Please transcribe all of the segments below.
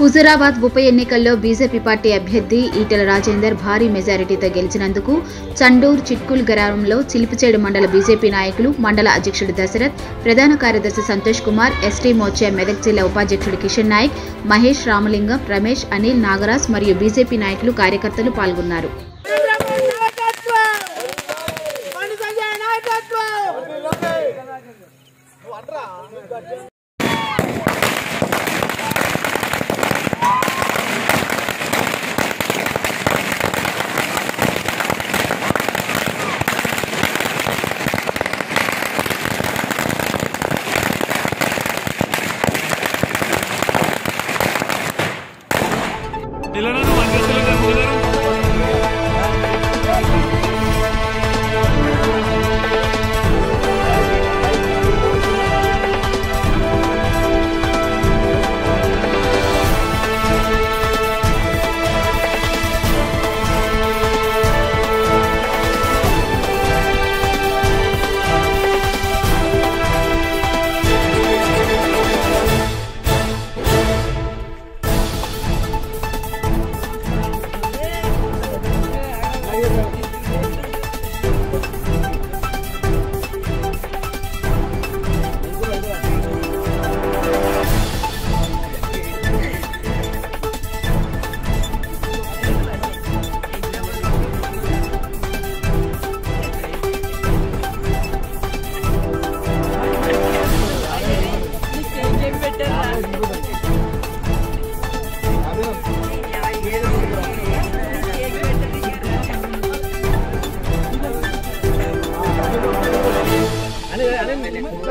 హుజురాబాద్ ఉప ఎన్నికల్లో BJP party అభ్యర్థి ఈటెల రాజేందర్ భారీ మెజారిటీతో గెలిచినందుకు చండూర్ చిట్కుల్ గ్రామంలో చిలిపిచేడు మండల బీజేపీ నాయకులు మండల అధ్యక్షుడు దశరథ్ ప్రధాన కార్యదర్శి సంతోష్ కుమార్ ఎస్టీ మోర్చా మెదక్ జిల్లా ఉపాధ్యక్షుడు కిషన్ నాయక్ మహేష్ రామలింగం రమేష్ అనిల్ నాగరాజ్ మరియు బీజేపీ నాయకులు కార్యకర్తలు పాల్గొన్నారు బండి సంజయ్ నాయకత్వం నిలనను అధ్యక్షులుగా నిలనను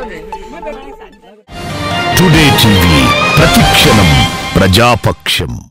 టుడే టీవీ ప్రతిక్షణం ప్రజాపక్షం